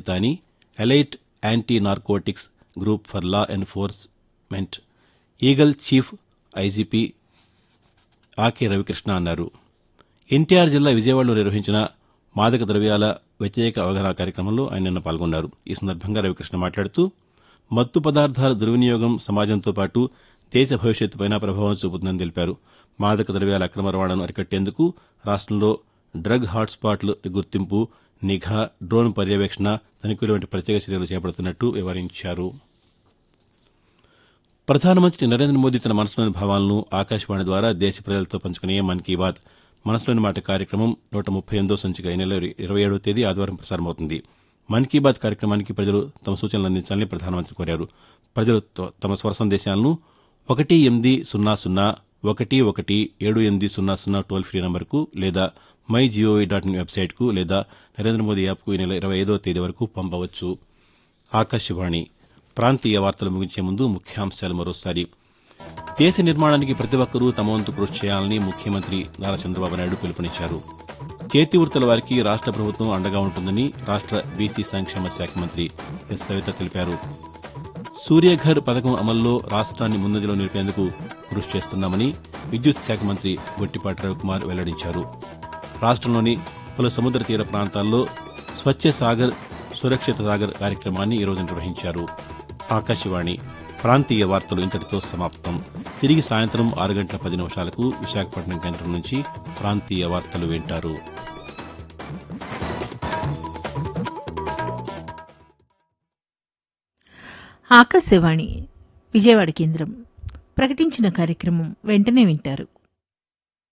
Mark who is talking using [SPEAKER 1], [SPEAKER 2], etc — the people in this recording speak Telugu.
[SPEAKER 1] Hindustani elite anti narcotics group for law enforcement EAGLE chief IGP Akey Ravikrishna అన్నారు ఎన్టీఆర్ జిల్లా విజయవాడలో నిర్వహించిన మాదక ద్రవ్యాల వ్యతిరేక అవగాహన కార్యక్రమంలో ఆయన నిన్న పాల్గొన్నారు ఈ సందర్భంగా రవికృష్ణ మాట్లాడుతూ మత్తు పదార్థాల దుర్వినియోగం సమాజంతో పాటు దేశ భవిష్యత్తుపైన ప్రభావం చూపుతుందని తెలిపారు మాదక ద్రవ్యాల అక్రమ రవాణాను అరికట్టేందుకు రాష్ట్రంలో డ్రగ్ హాట్స్పాట్ల గుర్తింపు నిఘా డ్రోన్ పర్యవేక్షణ తనిఖీలు వంటి ప్రత్యేక చర్యలు చేపడుతున్నట్టు వివరించారు ప్రధానమంత్రి నరేంద్ర మోదీ తన మనసులోని భావాలను ఆకాశవాణి ద్వారా దేశ ప్రజలతో పంచుకునే మన్ కీ బాత్ మనసులోని మాట కార్యక్రమం నూట ముప్పై ఎనిమిదో సంచిక ఈ నెల ఇరవై ఏడవ తేదీ ఆదివారం ప్రసారమవుతుంది మన్ కీ బాత్ కార్యక్రమానికి ప్రజలు తమ సూచనలు అందించాలని ప్రధానమంత్రి కోరారు ప్రజలు త- తమ స్వర సందేశాలను ఒకటి ఎనిమిది సున్నా సున్నా ఒకటి ఒకటి ఏడు ఎనిమిది సున్నా సున్నా టోల్ ఫ్రీ నంబర్కు లేదా మై జీఓవీ డాట్ ఇన్ వెబ్సైట్కు లేదా నరేంద్ర మోదీ యాప్కు ఈ నెల ఇరవై ఐదో తేదీ వరకు పంపవచ్చు ఆకాశవాణి ప్రాంతీయ వార్తలు ముగించే ముందు ముఖ్యాంశాలు మరోసారి దేశ నిర్మాణానికి ప్రతి ఒక్కరూ తమ వంతు కృషి చేయాలని ముఖ్యమంత్రి నారా చంద్రబాబు నాయుడు పిలుపునిచ్చారు చేతి వృత్తుల వారికి రాష్ట్ర ప్రభుత్వం అండగా ఉంటుందని రాష్ట్ర బీసీ సంక్షేమ శాఖ మంత్రి ఎస్ సవిత తెలిపారు సూర్యఘర్ పథకం అమల్లో రాష్ట్రాన్ని ముందంజలో నిలిపేందుకు కృషి చేస్తున్నామని విద్యుత్ శాఖ మంత్రి గొట్టిపాటి రవికుమార్ వెల్లడించారు రాష్ట్రంలోని పలు సముద్ర తీర ప్రాంతాల్లో స్వచ్ఛ సాగర్ సురక్షిత సాగర్ కార్యక్రమాన్ని ఈరోజు నిర్వహించారు ఆకాశవాణి ప్రాంతీయ వార్తలు ఇంతటితో సమాప్తం తిరిగి సాయంత్రం ఆరు గంటల పది నిమిషాలకు విశాఖపట్నం కేంద్రం నుంచి ప్రాంతీయ వార్తలు వింటారు
[SPEAKER 2] ఆకాశవాణి విజయవాడ కేంద్రం ప్రకటించిన కార్యక్రమం వెంటనే వింటారు